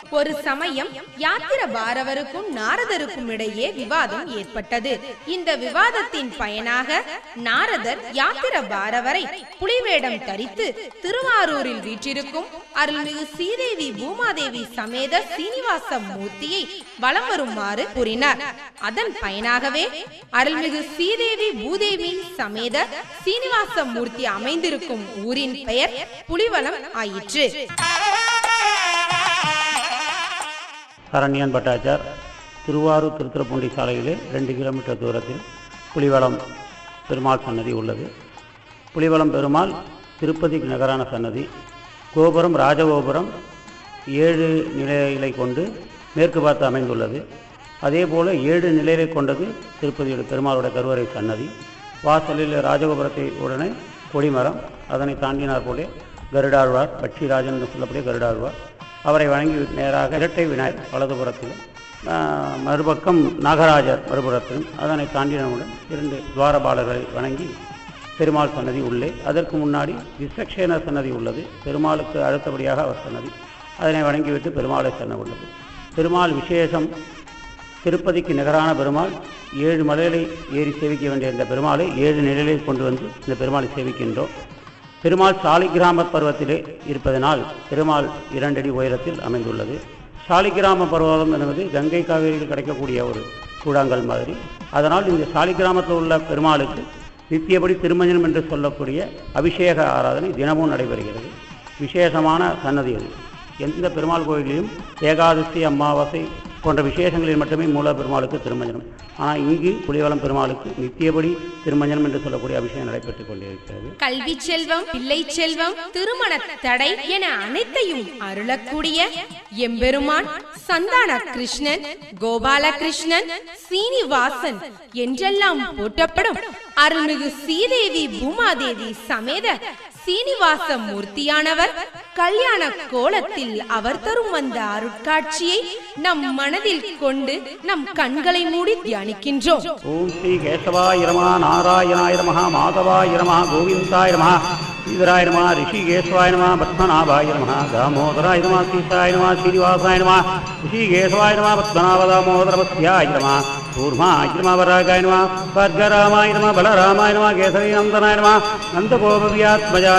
ஒரு சமயம் யாத்திர பாரவருக்கும் நாரதருக்கும் இடையே விவாதம் ஏற்பட்டது இந்த விவாதத்தின் பயனாக நாரதர் யாத்திர பாரவரை புலிவேடம் தரித்து திருவாரூரில் வீற்றிருக்கும் அருள்மிகு ஸ்ரீதேவி பூமாதேவி சமேத சீனிவாச மூர்த்தியை வலம் வருமாறு கூறினார் அதன் பயனாகவே அருள்மிகு ஸ்ரீதேவி பூதேவி சமேத சீனிவாச மூர்த்தி அமைந்திருக்கும் ஊரின் பெயர் புலிவலம் ஆயிற்று அரண்யன் பட்டாச்சார் திருவாரூர் திருத்துறைப்பூண்டி சாலையிலே ரெண்டு கிலோமீட்டர் தூரத்தில் புலிவலம் பெருமாள் சன்னதி உள்ளது புலிவலம் பெருமாள் திருப்பதிக்கு நகரான சன்னதி கோபுரம் ராஜகோபுரம் ஏழு நிலைகளை கொண்டு மேற்கு பார்த்து அமைந்துள்ளது அதே போல் ஏழு நிலைகளை கொண்டது திருப்பதியோட பெருமாளோட கருவறை சன்னதி வாசலில் ராஜகோபுரத்தை உடனே கொடிமரம் அதனை தாண்டினார் போலே கருடாழ்வார் பட்சிராஜன் என்று சொல்லக்கூடிய கருடாழ்வார் அவரை வணங்கி நேராக இரட்டை விநாயகர் வலதுபுறத்திலும் ஆஹ், மறுபக்கம் நாகராஜர் மறுபுறத்திலும் அதனை தாண்டினவுடன் இரண்டு துவாரபாலர்களை வணங்கி பெருமாள் சன்னதி உள்ளே அதற்கு முன்னாடி விஸ்வக்ஷேன சன்னதி உள்ளது பெருமாளுக்கு அடுத்தபடியாக அவர் சன்னதி அதனை வணங்கிவிட்டு பெருமாளை சென்ன உள்ளது பெருமாள் விசேஷம் திருப்பதிக்கு நிகரான பெருமாள் ஏழு மலைகளை ஏறி சேவிக்க வேண்டிய இந்த பெருமாளை ஏழு நிலையில் கொண்டு வந்து இந்த பெருமாளை சேவிக்கின்றோம் பெருமாள் சாலிகிராம பருவத்திலே இருப்பதனால் பெருமாள் இரண்டடி உயரத்தில் அமைந்துள்ளது சாலிகிராம பர்வதம் என்பது கங்கை காவேரியில் கிடைக்கக்கூடிய ஒரு கூழாங்கல் மாதிரி அதனால் இந்த சாலிகிராமத்தில் உள்ள பெருமாளுக்கு நித்தியபடி திருமஞ்சனம் என்று சொல்லக்கூடிய அபிஷேக ஆராதனை தினமும் நடைபெறுகிறது விசேஷமான சன்னதி அது எந்த பெருமாள் கோயிலையும் ஏகாதசி அமாவாசை போன்ற விசேஷங்களில் மட்டுமே மூல பெருமாளுக்கு திருமஞ்சனம் ஆனால் இங்கு புலிவலம் பெருமாளுக்கு நித்தியபடி திருமஞ்சனம் என்று சொல்லக்கூடிய அபிஷேகம் நடைபெற்றுக் கொண்டிருக்கிறது கல்வி செல்வம் பிள்ளை செல்வம் திருமண தடை என அனைத்தையும் அருளக்கூடிய எம்பெருமான் சந்தான கிருஷ்ணன் கோபால கிருஷ்ணன் சீனிவாசன் என்றெல்லாம் போற்றப்படும் அருள்மிகு ஸ்ரீதேவி பூமாதேவி சமேத சீனிவாச மூர்த்தியானவர் கல்யாண கோலத்தில் அவர் தரும் வந்த அருட்காட்சியை நம் மனதில் கொண்டு நம் கண்களை மூடி தியானிக்கின்றோம் ஓம் ஸ்ரீ கேசவாய நம நாராயணாய நம மாதவாய நம கோவிந்தாய நம ஸ்ரீதராய நம ரிஷிகேசவாய நம பத்மநாபாய நம தாமோதராய நம சீதாய நம ஸ்ரீனிவாசாய நம ரிஷிகேசவாய நம பத்மநாப தாமோதரமஸ்யாய நம கூர்மாய நம வராகாய நம பர்கராமாய நம பலராமாய நம கேசரி நந்தனாய நம நந்தகோபவியாத்மஜாய